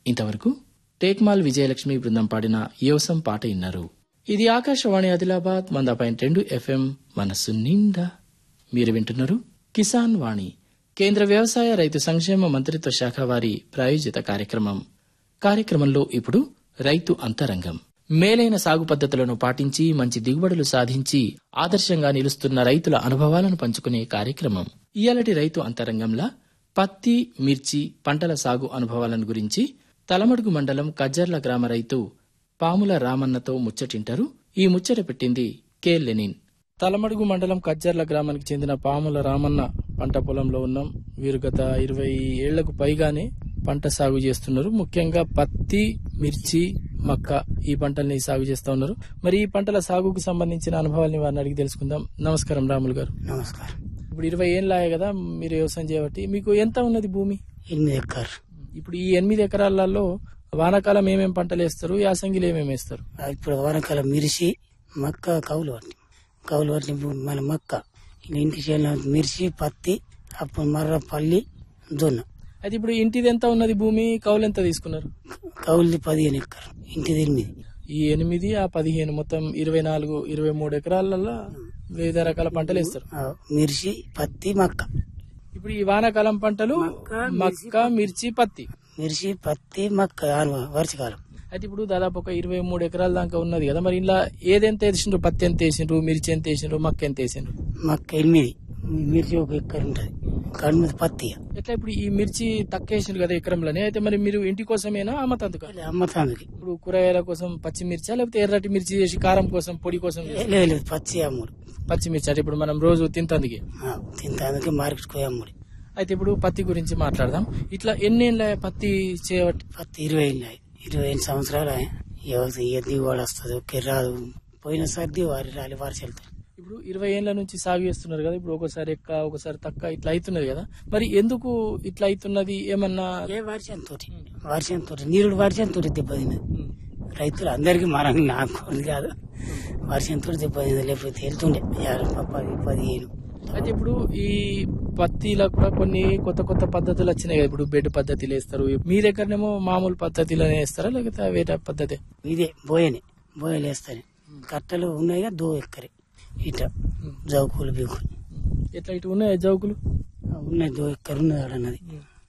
ఇంతవరకు టేక్మాల్ విజయలక్ష్మి బృందం పాడిన యోసం పాట ఇన్నారు ఇది ఆకాశవాణి ఆదిలాబాద్ వంద పాయింట్ రెండు ఎఫ్ఎం మనస్సు నిండా మీరు వింటున్నారు కిసాన్ వాణి కేంద్ర వ్యవసాయ రైతు సంక్షేమ మంత్రిత్వ శాఖ వారి ప్రాయోజిత కార్యక్రమం కార్యక్రమంలో ఇప్పుడు రైతు అంతరంగం మేలైన సాగు పద్ధతులను పాటించి మంచి దిగుబడులు సాధించి ఆదర్శంగా నిలుస్తున్న రైతుల అనుభవాలను పంచుకునే కార్యక్రమం ఇయాలటి రైతు అంతరంగంలా పత్తి మిర్చి పంటల సాగు అనుభవాలను గురించి తలమడుగు మండలం కజ్జర్ల గ్రామ రైతు పాముల రామన్నతో ముచ్చటింటారు ఈ ముచ్చట పెట్టింది కె లెనిన్ తలమడుగు మండలం కజ్జర్ల గ్రామానికి చెందిన పాముల రామన్న పంట పొలంలో ఉన్నాం వీరు గత ఇరవై ఏళ్లకు పైగానే పంట సాగు చేస్తున్నారు ముఖ్యంగా పత్తి మిర్చి మక్క ఈ పంటల్ని సాగు చేస్తా ఉన్నారు మరి ఈ పంటల సాగుకు సంబంధించిన అనుభవాల్ని వారిని అడిగి తెలుసుకుందాం నమస్కారం రాములు గారు నమస్కారం ఇప్పుడు ఇరవై ఏళ్ళాయే కదా మీరు వ్యవసాయం చేయబట్టి మీకు ఎంత ఉన్నది భూమి ఎనిమిది ఎక్కర్ ఇప్పుడు ఈ ఎనిమిది ఎకరాలలో వానాకాలం ఏమేం పంటలు వేస్తారు యాసంగిలు ఏమేమి వేస్తారు ఇప్పుడు వానకాలం మిర్చి మక్క కౌలు పట్టి కౌలు పట్టిన భూమి మన మక్క ఇక ఇంటికి చేరిన మిర్చి పత్తి అప్పుడు మర్ర పల్లి జొన్న అయితే ఇప్పుడు ఇంటిది ఎంత ఉన్నది భూమి కౌలు ఎంత తీసుకున్నారు కౌలుది పదిహేను ఎక్కర్ ఇంటిది ఎనిమిది ఈ ఎనిమిది ఆ పదిహేను మొత్తం ఇరవై నాలుగు ఇరవై మూడు ఎకరాలలో వివిధ రకాల పంటలు వేస్తారు ఆ, మిర్చి పత్తి మక్క ఇప్పుడు ఈ వానాకాలం పంటలు మక్క మిర్చి పత్తి మిర్చి పత్తి మక్క ఆను వర్షకాలం అయితే ఇప్పుడు దాదాపు ఒక ఇరవై మూడు ఎకరాల దాకా ఉన్నది కదా మరి ఇలా ఏదెంత వేసిండ్రు పత్తి ఎంత వేసిండ్రు మిర్చి ఎంత వేసిండ్రు మక్క ఎంత వేసిండ్రు మక్క ఎనిమిది మిర్చి ఒక ఎక్కర్ ఉంటది కడుమది పత్తి ఎట్లా ఇప్పుడు ఈ మిర్చి తక్కువ వేసిండ్రు కదా ఎకరంలోనే అయితే మరి మీరు ఇంటి కోసమేనా అమ్మతందుక అమ్మతాందుకి ఇప్పుడు కూరగాయల కోసం పచ్చిమిర్చి లేకపోతే ఎర్రటి మిర్చి చేసి కారం కోసం పొడి కోసం చేసి- లేదు లేదు పచ్చి అమ్ముడు పచ్చిమిర్చి అంటే ఇప్పుడు మనం రోజు తింతందుకే ఆ, తింటాందుకే మార్కెట్కి పోయి అమ్ముడు అయితే ఇప్పుడు పత్తి గురించి మాట్లాడదాం ఇట్లా ఎన్నేళ్ళ పత్తి చేయబట్టి పత్తి ఇరవై ఉన్నాయి ఇరవై ఐదు సంవత్సరాలు ఆయన ఎవరికి ఏ దిగుబడి వస్తుంది ఒకే రాదు పోయినసారి దివారి రాలి వర్షాలు ఇప్పుడు ఇరవై ఏళ్ల నుంచి సాగు చేస్తున్నారు కదా ఇప్పుడు ఒకసారి ఎక్క ఒకసారి తక్క ఇట్లా అవుతున్నది కదా మరి ఎందుకు ఇట్లా అవుతున్నది ఏమన్నా ఏ వర్షంతో వర్షంతో నీరుడు వర్షంతో దెబ్బతిన్నది రైతులు అందరికి మనం నాకు కూడా కాదు వర్షంతో దెబ్బతిన్నది లేకపోతే వెళ్తుండే యాభై పది పదిహేను అయితే ఇప్పుడు ఈ పత్తిలో కూడా కొన్ని కొత్త కొత్త పద్ధతులు వచ్చినాయి కదా ఇప్పుడు బెడ్ పద్ధతిలో వేస్తారు మీ దగ్గరనేమో మామూలు పద్ధతిలోనే వేస్తారా లేకపోతే వేరే పద్ధతి ఇదే బోయని బోయలు వేస్తాను కట్టలు ఉన్నాయి దో ఎక్కరి ఇట జౌకులు బీకులు ఎట్లా ఇటు ఉన్నాయి జౌకులు ఉన్నాయి దో ఎక్కరు ఉన్నది ఆడన్నది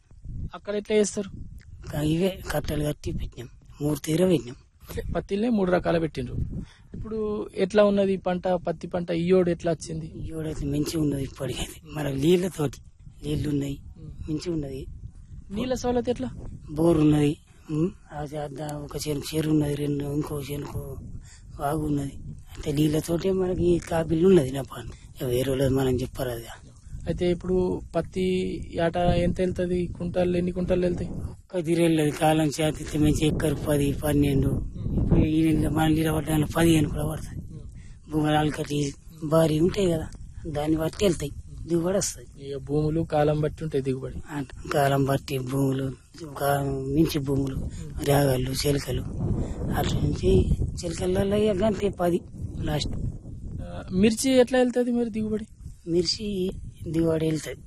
అక్కడ ఎట్లా వేస్తారు కా- ఇవే కట్టలు కట్టి పెట్టినాం మూడు తీర పెట్టినాం అంటే పత్తిలనే మూడు రకాలు పెట్టిండ్రు ఇప్పుడు ఎట్లా ఉన్నది ఈ పంట పత్తి పంట ఇయ్యోడు ఎట్లా వచ్చింది ఈవిడైతే మంచి ఉన్నది ఇప్పటికైతే మన నీళ్ళతోటి నీళ్లు ఉన్నాయి మంచి ఉన్నది నీళ్ళ సౌలత ఎట్లా బోర్ ఉన్నది ఉమ్, ఆ చే- దా- ఒక చేను చెరు ఉన్నది రెండు ఇంకో చేనుకు వాగు ఉన్నది అయితే నీళ్ళతోటి మనకి కాపీలు ఉన్నది నా పని వేరే వాళ్ళది మనం చెప్పారు అది అయితే ఇప్పుడు పత్తి ఆట ఎంత వెళ్తుంది కుంటాలు ఎన్ని కుంటాలు వెళ్తాయి ఒక్క తిరేళ్ళది కాలం చేతితే మంచి ఎక్కరు పది పన్నెండు ఇప్పుడు ఈ నెల మన నీళ్ళ పడ్డానికి పదిహేను కూడా పడుతుంది భూములు కట్టి భారీ ఉంటాయి కదా దాన్ని బట్టి వెళ్తాయి దిగుబడి వస్తుంది ఇక భూములు కాలం బట్టి ఉంటాయి దిగుబడి అంట కాలం బట్టి భూములు కాలం మించి భూములు రాగాళ్ళు చిలకలు అట్లా నుంచి చిలకలలో ఇక అంతే పది లాస్ట్ ఆ, మిర్చి ఎట్లా వెళ్తుంది మరి దిగుబడి మిర్చి దివాడి వెళ్తుంది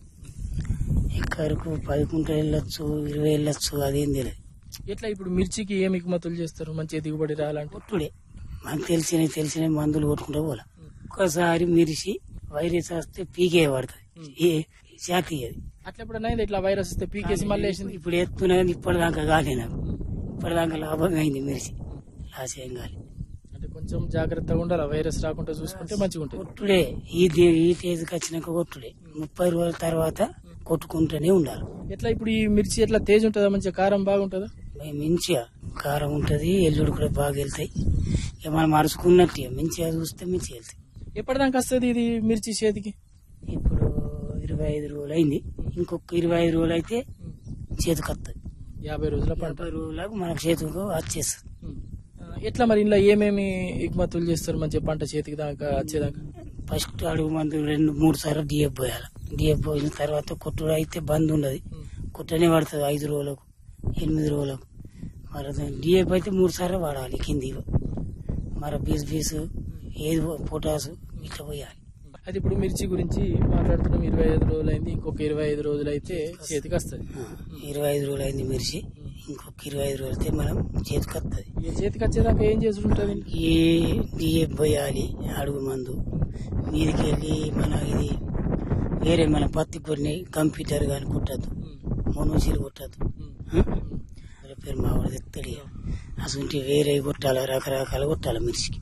ఎక్కడికి పది కుంటలు వెళ్ళొచ్చు ఇరవై వెళ్ళొచ్చు అదేం తెలియదు ఎట్లా ఇప్పుడు మిర్చికి ఏమి ఎగుమతులు చేస్తారు మంచి దిగుబడి రావాలంటే కొట్టుడే మనకు తెలిసిన తెలిసిన మందులు కొట్టుకుంటే పోలా ఒక్కసారి మిర్చి వైరస్ వస్తే పీకే పడుతుంది ఏ జాతి అది అట్లా ఎప్పుడైనా అయిందా ఇట్లా వైరస్ వస్తే పీకేసి మళ్ళీ వేసింది ఇప్పుడు ఎత్తున్నా కానీ ఇప్పటిదాకా కాలే నాకు ఇప్పటిదాకా లాభంగా అయింది మిర్చి లాస్ ఏం కాలే అంటే కొంచెం జాగ్రత్తగా ఉండాలి వైరస్ రాకుండా చూసుకుంటే మంచిగా ఉంటుంది కొట్టుడే ఈ దే- ఈ తేజ్కి వచ్చినాక కొట్టుడే ముప్పై రోజుల తర్వాత కొట్టుకుంటూనే ఉండాలి ఎట్లా ఇప్పుడు ఈ మిర్చి ఎట్లా తేజ్ ఉంటుందా మంచిగా కారం బాగుంటుందా మేము మంచిగా కారం ఉంటది ఎల్లుడు కూడా బాగా వెళ్తాయి ఇక మనం అరుచుకున్నట్టు ఇక మంచిగా చూస్తే మంచిగా వెళ్తాయి ఎప్పటిదాకా వస్తుంది ఇది మిర్చి చేతికి ఇప్పుడు ఇరవై ఐదు రోజులు అయింది ఇంకొక ఇరవై ఐదు రోజులు అయితే చేతికి వస్తుంది యాభై రోజుల పంట ముప్పై రోజులకు మనకు చేతికి వచ్చేస్తుంది ఆ, ఎట్లా మరి ఇంట్లో ఏమేమి ఎగుమతులు చేస్తారు మంచిగా పంట చేతికి దాకా వచ్చేదాకా ఫస్ట్ అడుగు మందు రెండు మూడు సార్లు డిఎఫ్ పోయాలి డిఎఫ్ పోయిన తర్వాత కొట్టుడు అయితే బంద్ ఉండదు కుట్టనే పడుతుంది ఐదు రోజులకు ఎనిమిది రోజులకు మరి డిఎఫ్ అయితే మూడు సార్లు వాడాలి కింది మరి బీస్ బీస్ ఏది పొటాసు ఇట్లా పోయాలి అది ఇప్పుడు మిర్చి గురించి మాట్లాడుతున్నాం ఇరవై ఐదు రోజులు అయింది ఇంకొక ఇరవై ఐదు రోజులు అయితే చేతికి వస్తుంది ఆ, ఇరవై ఐదు రోజులు అయింది మిర్చి ఇంకొక ఇరవై ఐదు రోజులైతే మనం చేతికి వస్తుంది ఈ చేతికి వచ్చేదాకా ఏం చేసి ఉంటుంది ఈ డిఎఫ్ పోయాలి అడుగు మందు మీదికి వెళ్ళి మన ఇది వేరే మన పత్తి కొన్ని కంప్యూటర్ కానీ కుట్టద్దు మొనూసీలు కుట్టద్దు పేరు మా వాడు తెలియదు అసలు వేరే కొట్టాలి రకరకాల కొట్టాలి మిర్చికి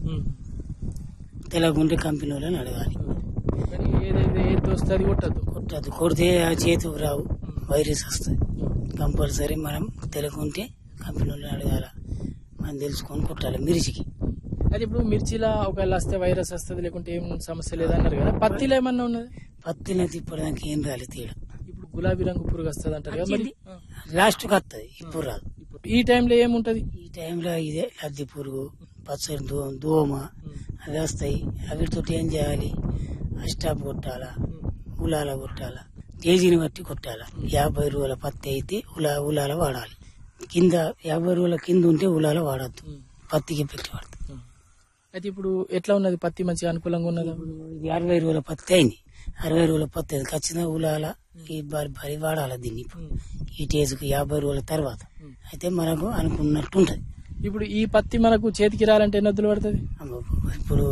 తెలకుంటే కంపెనీ వాళ్ళని అడగాలి కానీ ఏదైతే ఏది వస్తే అది కొట్టద్దు కొట్టద్దు కొడితే ఆ చేతికి రావు వైరస్ వస్తుంది కంపల్సరీ మనం తెలుగుంటే కంపెనీ వాళ్ళని అడగాల మనం తెలుసుకొని కొట్టాలి మిర్చికి అది ఇప్పుడు మిర్చిలా ఒకవేళ వస్తే వైరస్ వస్తుంది లేకుంటే ఏం సమస్య లేదన్నారు కదా పత్తిలో ఏమన్నా ఉన్నది పత్తిని తిప్పడానికి ఏం రాలి తీయడం ఇప్పుడు గులాబీ రంగు పురుగు వస్తుంది అంటారు కదా మరి ఆ. లాస్ట్కి వస్తుంది ఇప్పుడు రాదు ఇప్పుడు ఈ టైంలో ఏముంటది ఈ టైంలో ఇదే లద్ది పురుగు పచ్చడి దో దోమ అవి వస్తాయి అవిటితోటి ఏం చేయాలి అస్టాప్ కొట్టాలా ఉలాల కొట్టాలా కేజీని బట్టి కొట్టాలా యాభై రూపాయల పత్తి అయితే ఉలా ఉలాల వాడాలి కింద యాభై రూపాయల కింద ఉంటే ఉలాల వాడద్దు పత్తికి పెట్టి వాడద్దు అయితే ఇప్పుడు ఎట్లా ఉన్నది పత్తి మంచిగా అనుకూలంగా ఉన్నదా ఇది అరవై రూపాయల పత్తి అయింది అరవై రూపాయల పత్తి అది ఖచ్చితంగా ఉలాల ఈ బరి బరి వాడాలి దీన్ని ఇప్పుడు ఈ టేజ్కి యాభై రూపాయల తర్వాత అయితే మనకు అనుకున్నట్టు ఉంటది ఇప్పుడు ఈ పత్తి మనకు చేతికి రాలంటే ఎన్ని వద్దులు పడుతుంది అమ్మ, ఇప్పుడు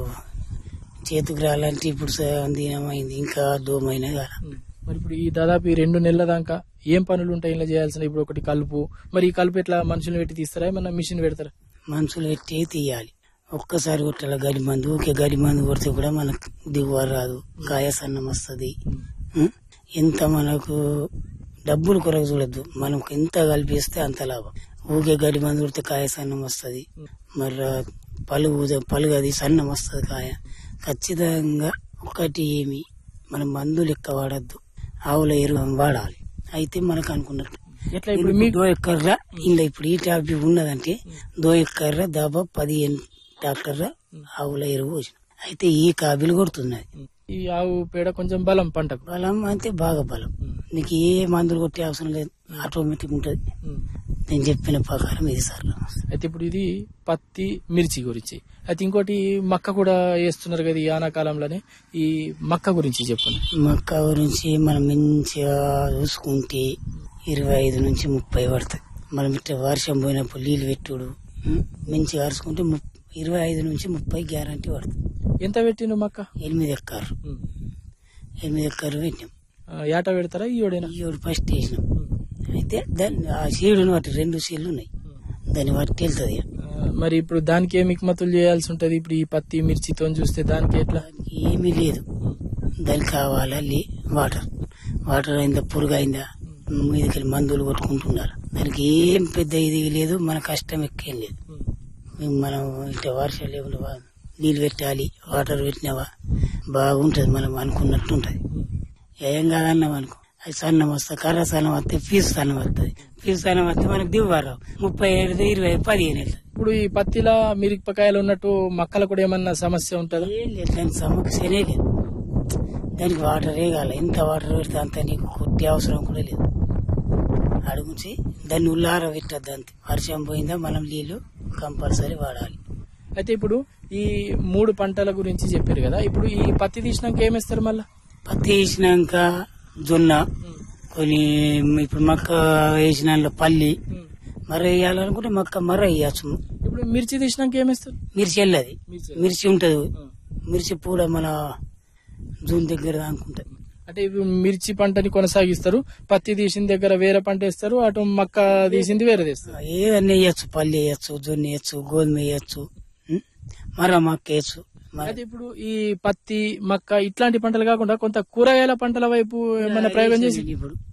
చేతికి రాలంటే ఇప్పుడు దీనమైంది ఇంకా దోమైనా కదా మరి ఇప్పుడు ఈ దాదాపు ఈ రెండు నెలల దాకా ఏం పనులు ఉంటాయి ఇలా చేయాల్సిన ఇప్పుడు ఒకటి కలుపు మరి ఈ కలుపు ఎట్లా మనుషులు పెట్టి తీస్తారా ఏమన్నా మిషన్ పెడతారా మనుషులు పెట్టి తీయాలి ఒక్కసారి కొట్టాలి గడి మందు ఊకే గడి మందు కొడితే కూడా మనకు దిగువ రాదు కాయ సన్నం వస్తుంది ఎంత మనకు డబ్బులు కొరకు చూడద్దు మనకు ఎంత కలిపిస్తే అంత లాభం ఊకే గడి మందు కొడితే కాయ సన్నం వస్తుంది మరి పలుగు పలుగు అది సన్నం వస్తుంది కాయ ఖచ్చితంగా ఒకటి ఏమి మనం మందు లెక్క వాడద్దు ఆవుల ఎరువు వాడాలి అయితే మనకు అనుకున్నట్టు ఎట్లా ఇప్పుడు మీకు దో ఎక్కర్ర ఇలా ఇప్పుడు ఈ టాపిక్ ఉన్నదంటే దో ఎక్కర్ర దాదాపు పదిహేను డాక్టర్ల ఆవుల ఎరువు పోసిన అయితే ఈ కాబిలు కొడుతున్నది ఈ ఆవు పేడ కొంచెం బలం పంటకు బలం అంటే బాగా బలం నీకు ఏ మందులు కొట్టే అవసరం లేదు ఆటోమేటిక్ ఉంటది నేను చెప్పిన ప్రకారం ఇది సార్ అయితే ఇప్పుడు ఇది పత్తి మిర్చి గురించి అయితే ఇంకోటి మక్క కూడా వేస్తున్నారు కదా ఈ ఆనాకాలంలోనే ఈ మక్క గురించి చెప్పండి మక్క గురించి మనం మంచిగా చూసుకుంటే ఇరవై ఐదు నుంచి ముప్పై పడుతుంది మనం ఇట్లా వర్షం పోయినప్పుడు నీళ్ళు పెట్టుడు ఉం, మంచిగా అరుచుకుంటే ముప్- ఇరవై ఐదు నుంచి ముప్పై గ్యారంటీ పడుతుంది ఎంత పెట్టిండు మక్క ఎనిమిది ఎక్కారు ఎనిమిది ఎక్కరు పెట్టినాం ఆ, ఏట పెడతారా ఈ ఏడైనా ఈ ఒకటి ఫస్ట్ వేసినాం అయితే దాన్ని ఆ సీడుని బట్టి రెండు సీడ్లు ఉన్నాయి దాన్ని బట్టి వెళ్తుంది ఆ, మరి ఇప్పుడు దానికి ఏమి మిక్మతులు చేయాల్సి ఉంటది ఇప్పుడు ఈ పత్తి మిర్చితో చూస్తే దానికి ఎట్లా దానికి ఏమీ లేదు దానికి కావాలా లే వాటర్ వాటర్ అయిందా పురుగు అయిందా మీదకి మందులు కొట్టుకుంటున్నారు దానికి ఏం పెద్ద ఇది లేదు మన కష్టం ఎక్కేం లేదు మేము మనం ఇట్లా వర్షాలు లేకుండా నీళ్ళు పెట్టాలి వాటర్ పెట్టినావా బాగుంటది మనం అనుకున్నట్టు ఉంటది ఏం కాదన్నాం అనుకో అది సన్నం వస్తుంది కర్ర సన్నం వస్తే పీసు సన్నం వస్తుంది పీసు సన్నం వస్తే మనకు దివ్వారావు ముప్పై ఏడు ఇరవై పదిహేను వెళ్తుంది ఇప్పుడు ఈ పత్తిలా మిరపకాయలు ఉన్నట్టు మక్కలు కూడా ఏమన్నా సమస్య ఉంటుందా ఏం లేదు దానికి సమస్యనే లేదు దానికి వాటర్ వేయాల ఎంత వాటర్ పెడితే అంత నీకు కొట్టే అవసరం కూడా లేదు అడుగుచి దాన్ని ఉల్లార పెట్టద్దు అంతే వర్షం పోయిందా మనం నీళ్లు కంపల్సరీ వాడాలి అయితే ఇప్పుడు ఈ మూడు పంటల గురించి చెప్పారు కదా ఇప్పుడు ఈ పత్తి తీసినాక ఏమేస్తారు మళ్ళా పత్తి వేసినాక జొన్న కొన్ని ఇప్పుడు మక్క వేసిన దాంట్లో పల్లి మర్ర వేయాలనుకుంటే మక్క మర్ర వేయచ్చు ఇప్పుడు మిర్చి తీసినాక ఏమేస్తారు మిర్చి వెళ్ళది మిర్చి. మిర్చి ఉంటది మిర్చి పూల మన జూన్ దగ్గర అనుకుంటది అంటే ఇప్పుడు మిర్చి పంటని కొనసాగిస్తారు పత్తి తీసిన దగ్గర వేరే పంట వేస్తారు అటు మక్క తీసింది వేరే తీస్తారు ఏదన్నా వేయచ్చు పల్లి వేయచ్చు జొన్న వేయచ్చు గోధుమ వేయచ్చు ఉం? మర్ర మక్క వేయచ్చు మర్ర- అయితే ఇప్పుడు ఈ పత్తి మక్క ఇట్లాంటి పంటలు కాకుండా కొంత కూరగాయల పంటల వైపు ఏమైనా ప్రయోగం చేసి ఇప్పుడు